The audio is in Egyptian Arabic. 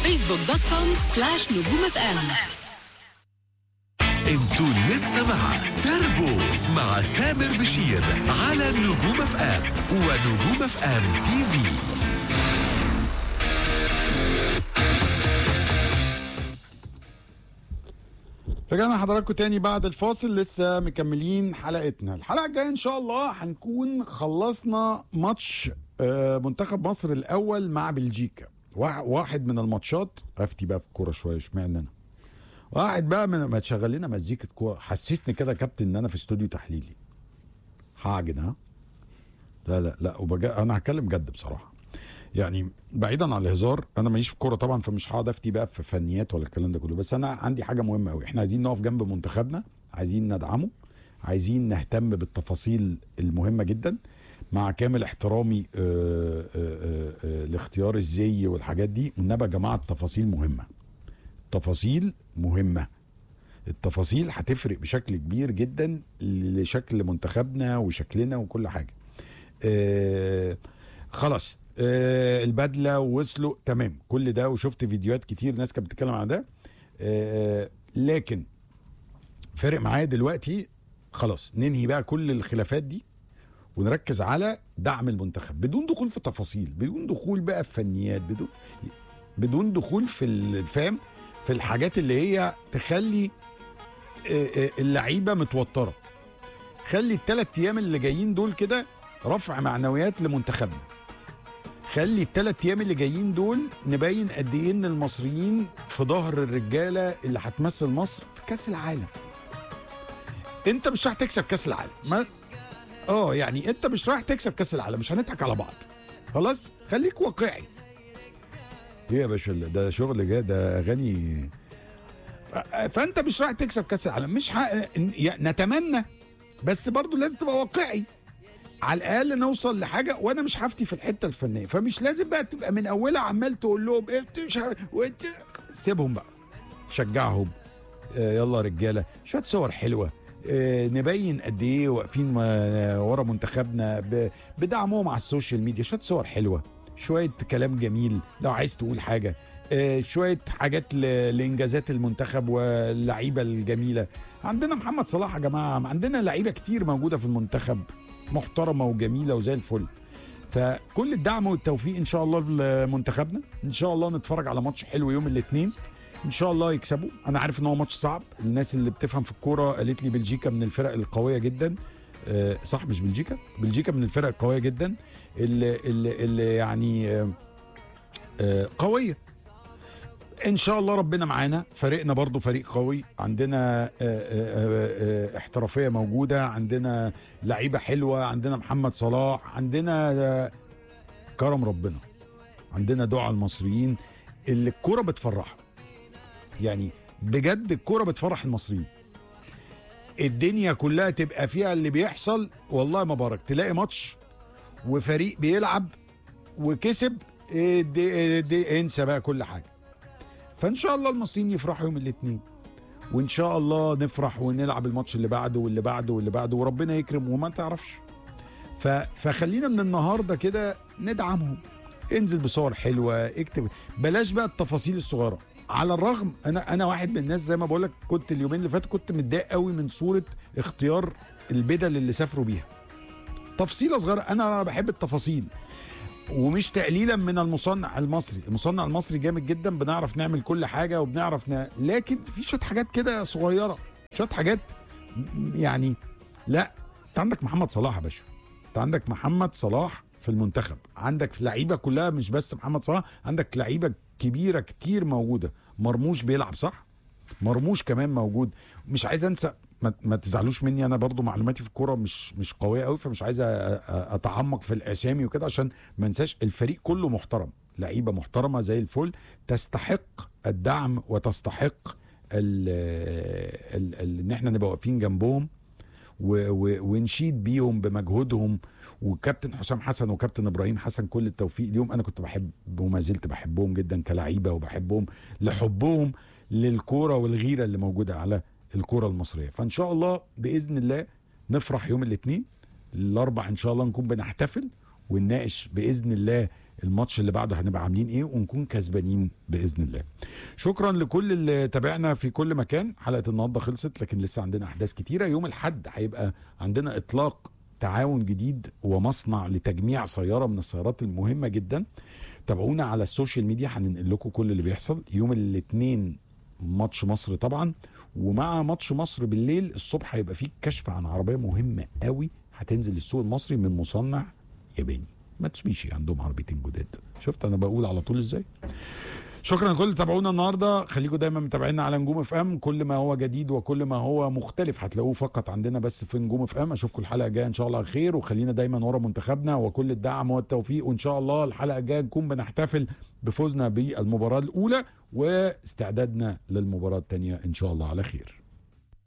فيسبوك دوت كوم سلاش نجوم اف ام انتوا لسه مع تربو مع تامر بشير على نجوم اف ام ونجوم اف ام تي في رجعنا حضراتكم تاني بعد الفاصل لسه مكملين حلقتنا الحلقه الجايه ان شاء الله هنكون خلصنا ماتش آه، منتخب مصر الاول مع بلجيكا وا- واحد من الماتشات افتي بقى في الكوره شويه اشمعنى انا واحد بقى من ما تشغل لنا مزيكه كوره حسسني كده يا كابتن ان انا في استوديو تحليلي هعجن ها لا لا لا وبجا انا هتكلم جد بصراحه يعني بعيدا عن الهزار انا ماليش في الكوره طبعا فمش هقعد افتي بقى في فنيات ولا الكلام ده كله بس انا عندي حاجه مهمه قوي احنا عايزين نقف جنب منتخبنا عايزين ندعمه عايزين نهتم بالتفاصيل المهمه جدا مع كامل احترامي آه، آه، آه، آه، لاختيار الزي والحاجات دي والنبي يا جماعه التفاصيل مهمه التفاصيل مهمه التفاصيل هتفرق بشكل كبير جدا لشكل منتخبنا وشكلنا وكل حاجه آه خلاص آه البدله ووصلوا تمام كل ده وشفت فيديوهات كتير ناس كانت بتتكلم عن ده آه لكن فارق معايا دلوقتي خلاص ننهي بقى كل الخلافات دي ونركز على دعم المنتخب بدون دخول في تفاصيل بدون دخول بقى في فنيات بدون بدون دخول في الفهم في الحاجات اللي هي تخلي آه، آه، اللعيبه متوتره خلي الثلاث ايام اللي جايين دول كده رفع معنويات لمنتخبنا خلي الثلاث ايام اللي جايين دول نبين قد ايه ان المصريين في ظهر الرجاله اللي هتمثل مصر في كاس العالم انت مش رايح تكسب كاس العالم ما اه يعني انت مش رايح تكسب كاس العالم مش هنضحك على بعض خلاص خليك واقعي ايه يا باشا ده شغل جاي ده اغاني ف- فانت مش رايح تكسب كاس العالم مش ح... يعني نتمنى بس برضو لازم تبقى واقعي على الاقل نوصل لحاجه وانا مش هفتي في الحته الفنيه فمش لازم بقى تبقى من اولها عمال تقول لهم إيه بت- مش عارف وانت سيبهم بقى شجعهم آه يلا يا رجاله شويه صور حلوه آه نبين قد ايه واقفين ما- ورا منتخبنا ب- بدعمهم على السوشيال ميديا شويه صور حلوه شويه كلام جميل لو عايز تقول حاجه آه، شويه حاجات ل- لانجازات المنتخب واللعيبه الجميله عندنا محمد صلاح يا جماعه عندنا لعيبه كتير موجوده في المنتخب محترمه وجميله وزي الفل فكل الدعم والتوفيق ان شاء الله لمنتخبنا ان شاء الله نتفرج على ماتش حلو يوم الاثنين ان شاء الله يكسبوا انا عارف ان هو ماتش صعب الناس اللي بتفهم في الكوره قالت لي بلجيكا من الفرق القويه جدا آه، صح مش بلجيكا بلجيكا من الفرق القويه جدا اللي, اللي, اللي يعني آه، آه، قويه ان شاء الله ربنا معانا فريقنا برضو فريق قوي عندنا آه، آه، آه، آه، احترافيه موجوده عندنا لعيبه حلوه عندنا محمد صلاح عندنا آه، كرم ربنا عندنا دعاء المصريين اللي الكوره بتفرحها يعني بجد الكوره بتفرح المصريين الدنيا كلها تبقى فيها اللي بيحصل والله ما بارك تلاقي ماتش وفريق بيلعب وكسب إيه دي إيه دي انسى بقى كل حاجه فان شاء الله المصريين يفرحوا يوم الاثنين وان شاء الله نفرح ونلعب الماتش اللي بعده واللي بعده واللي بعده وربنا يكرم وما تعرفش ف... فخلينا من النهارده كده ندعمهم انزل بصور حلوه اكتب بلاش بقى التفاصيل الصغيره على الرغم انا انا واحد من الناس زي ما بقول لك كنت اليومين اللي فاتوا كنت متضايق قوي من صوره اختيار البدل اللي سافروا بيها تفصيله صغيره انا أنا بحب التفاصيل ومش تقليلا من المصنع المصري المصنع المصري جامد جدا بنعرف نعمل كل حاجه وبنعرف ن... لكن في شويه حاجات كده صغيره شويه حاجات م- يعني لا انت عندك محمد صلاح يا باشا انت عندك محمد صلاح في المنتخب عندك لعيبه كلها مش بس محمد صلاح عندك لعيبه كبيره كتير موجوده مرموش بيلعب صح مرموش كمان موجود مش عايز انسى ما, ما تزعلوش مني انا برضو معلوماتي في الكوره مش مش قويه قوي فمش عايز أ- أ- اتعمق في الاسامي وكده عشان ما انساش الفريق كله محترم لعيبه محترمه زي الفل تستحق الدعم وتستحق ال ال ال ان احنا نبقى واقفين جنبهم و و ونشيد بيهم بمجهودهم وكابتن حسام حسن وكابتن ابراهيم حسن كل التوفيق ليهم انا كنت بحب وما زلت بحبهم جدا كلعيبه وبحبهم لحبهم للكوره والغيره اللي موجوده على الكوره المصريه فان شاء الله باذن الله نفرح يوم الاثنين الاربع ان شاء الله نكون بنحتفل ونناقش باذن الله الماتش اللي بعده هنبقى عاملين ايه ونكون كسبانين باذن الله شكرا لكل اللي تابعنا في كل مكان حلقه النهارده خلصت لكن لسه عندنا احداث كتيره يوم الاحد هيبقى عندنا اطلاق تعاون جديد ومصنع لتجميع سياره من السيارات المهمه جدا تابعونا على السوشيال ميديا هننقل لكم كل اللي بيحصل يوم الاثنين ماتش مصر طبعا ومع ماتش مصر بالليل الصبح هيبقى فيه كشف عن عربيه مهمه قوي هتنزل السوق المصري من مصنع ياباني ماتسوبيشي عندهم عربيتين جداد شفت انا بقول على طول ازاي شكرا لكل اللي تابعونا النهارده خليكم دايما متابعينا على نجوم اف ام كل ما هو جديد وكل ما هو مختلف هتلاقوه فقط عندنا بس في نجوم اف ام اشوفكم الحلقه الجايه ان شاء الله على خير وخلينا دايما ورا منتخبنا وكل الدعم والتوفيق وان شاء الله الحلقه الجايه نكون بنحتفل بفوزنا بالمباراه الاولى واستعدادنا للمباراه الثانيه ان شاء الله على خير